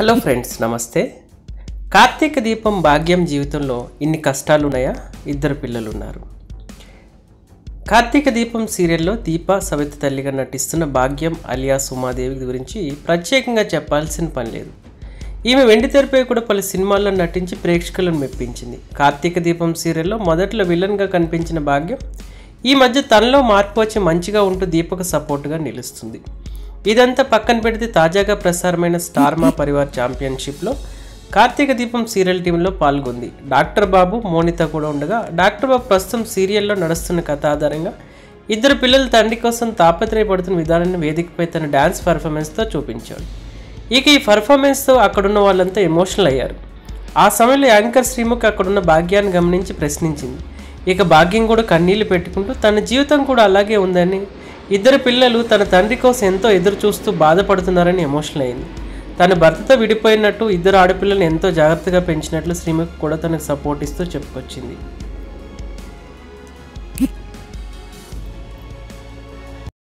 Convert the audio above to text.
hello friends నమస్తే కార్తీక దీపం భాగ్యం జీవితంలో ఇన్ని కష్టాలు ఉన్నాయా ఇద్దరు పిల్లలు ఉన్నారు కార్తీక దీపం సీరియల్లో దీప సవిత తల్లిగా నటిస్తున్న భాగ్యం అలియా సుమాదేవి గురించి ప్రత్యేకంగా చెప్పాల్సిన పని లేదు ఈమె వెండి తెరపై కూడా పలు సినిమాల్లో నటించి ప్రేక్షకులను మెప్పించింది కార్తీక దీపం సీరియల్లో మొదట్లో విలన్గా కనిపించిన భాగ్యం ఈ మధ్య తనలో మార్పు వచ్చి మంచిగా ఉంటూ దీపకు సపోర్ట్గా నిలుస్తుంది ఇదంతా పక్కన పెడితే తాజాగా ప్రసారమైన స్టార్ మా పరివార్ ఛాంపియన్షిప్లో కార్తీక దీపం సీరియల్ టీంలో పాల్గొంది డాక్టర్ బాబు మోనిత కూడా ఉండగా డాక్టర్ బాబు ప్రస్తుతం సీరియల్లో నడుస్తున్న కథ ఆధారంగా ఇద్దరు పిల్లల తండ్రి కోసం తాపత్రయపడుతున్న విధానాన్ని వేదికపై తన డ్యాన్స్ పర్ఫార్మెన్స్తో చూపించాడు ఇక ఈ పర్ఫార్మెన్స్తో అక్కడున్న వాళ్ళంతా ఎమోషనల్ అయ్యారు ఆ సమయంలో యాంకర్ శ్రీముఖ్ అక్కడున్న భాగ్యాన్ని గమనించి ప్రశ్నించింది ఇక భాగ్యం కూడా కన్నీళ్లు పెట్టుకుంటూ తన జీవితం కూడా అలాగే ఉందని ఇద్దరు పిల్లలు తన తండ్రి కోసం ఎంతో ఎదురు చూస్తూ బాధపడుతున్నారని ఎమోషనల్ అయింది తన భర్తతో విడిపోయినట్టు ఇద్దరు ఆడపిల్లల్ని ఎంతో జాగ్రత్తగా పెంచినట్లు శ్రీముఖ్ కూడా తనకు సపోర్ట్ ఇస్తూ చెప్పుకొచ్చింది